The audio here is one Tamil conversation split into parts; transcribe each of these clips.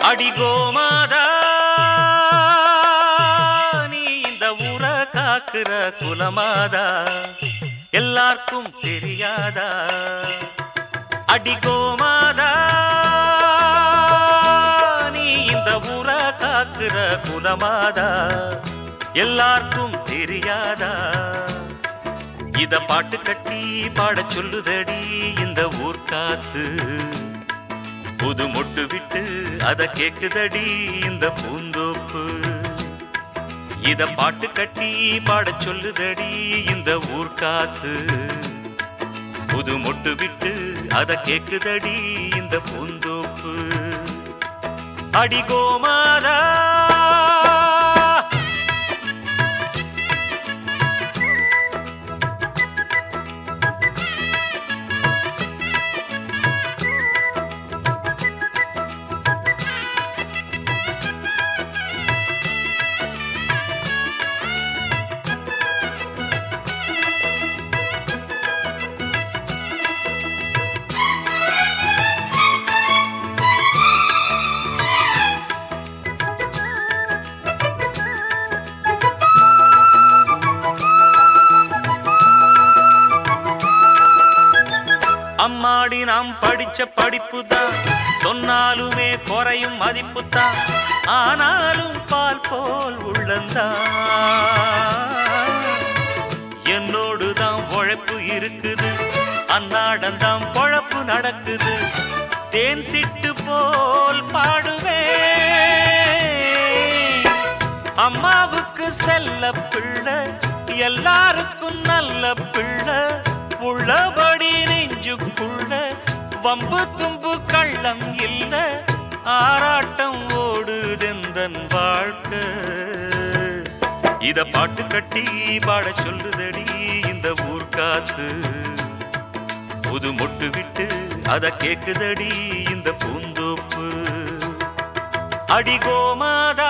அடி கோமாதா நீ இந்த ஊர காக்குற குலமாதா எல்லாருக்கும் தெரியாதா அடி கோமாதா நீ இந்த ஊர காக்குற குலமாதா எல்லாருக்கும் தெரியாதா இத பாட்டு கட்டி பாடச் சொல்லுதடி இந்த ஊர் காத்து புது மொட்டு விட்டு அத கேக்குதடி இந்த பூந்தோப்பு இத பாட்டு கட்டி பாடச் சொல்லுதடி இந்த ஊர் காத்து புது மொட்டு விட்டு அத கேக்குதடி இந்த பூந்தோப்பு அடி கோமாதா அம்மாடி நாம் படிச்ச படிப்பு தான் சொன்னாலுமே குறையும் மதிப்பு தான் ஆனாலும் பால் போல் உள்ளந்தான் என்னோடு தான் உழைப்பு இருக்குது அன்னாடந்தான் பொழப்பு நடக்குது தேன் சிட்டு போல் பாடுவேன் அம்மாவுக்கு செல்ல பிள்ளை எல்லாருக்கும் நல்ல பிள்ளை உள்ளபடி நெஞ்சுக்குள்ள வம்பு தும்பு கள்ளம் இல்ல ஆராட்டம் ஓடுதெந்தன் வாழ்க்கை இத பாட்டு கட்டி பாட சொல்லுதடி இந்த ஊர் காத்து புது மொட்டு விட்டு அத கேக்குதடி இந்த பூந்தோப்பு அடி கோமாதா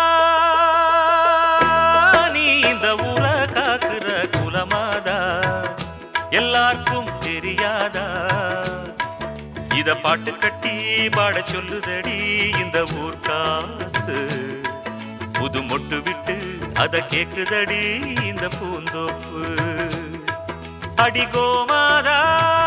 நீ இந்த ஊர காக்குற குலமாதா எல்லாருக்கும் தெரியாதா இத பாட்டு கட்டி பாட சொல்லுதடி இந்த ஊர் காத்து புது மொட்டு விட்டு அத கேக்குதடி இந்த பூந்தோப்பு அடி கோமாதா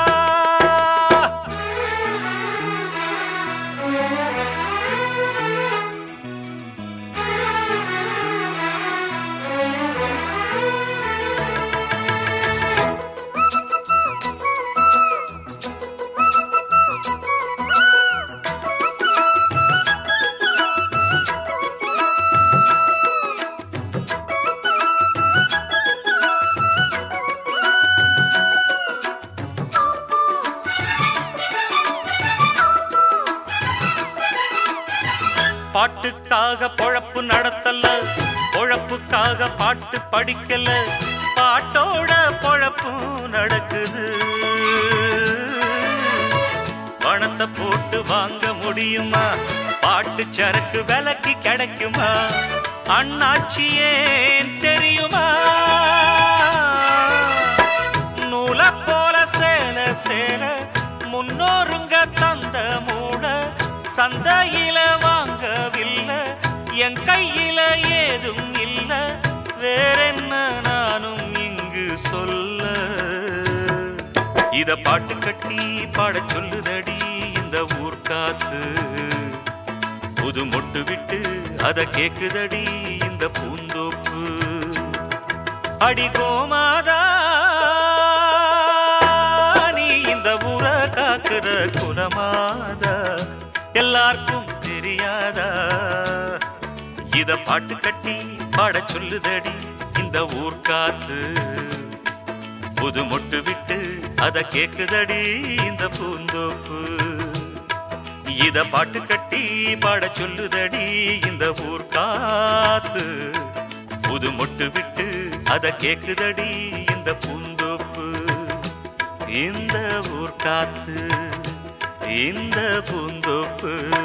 பாட்டுக்காக பொழப்பு நடத்தல பொழப்புக்காக பாட்டு படிக்கல பாட்டோட பொழப்பும் நடக்குது பணத்தை போட்டு வாங்க முடியுமா பாட்டு சரக்கு விலைக்கு கிடைக்குமா அண்ணாச்சி ஏன் தெரியுமா நூல போல சேல சேல முன்னோருங்க தந்த மூட சந்தையில வாங்கவில்லை என் கையில ஏதும் இல்ல வேறென்ன நானும் இங்கு சொல்ல இத பாட்டு கட்டி பாடச் சொல்லுதடி இந்த ஊர் காத்து புது மொட்டு விட்டு அத கேக்குதடி இந்த பூந்தோப்பு அடி கோமாதா நீ இந்த ஊர காக்குற குலமாதா எல்லாருக்கும் தெரியாதா இத பாட்டு கட்டி பாடச் சொல்லுதடி இந்த ஊர் காத்து புது மொட்டு விட்டு அத கேக்குதடி இந்த பூந்தோப்பு இத பாட்டு கட்டி பாட சொல்லுதடி இந்த ஊர் காத்து புது மொட்டு விட்டு அத கேக்குதடி இந்த பூந்தோப்பு இந்த ஊர் காத்து இந்த பூந்தோப்பு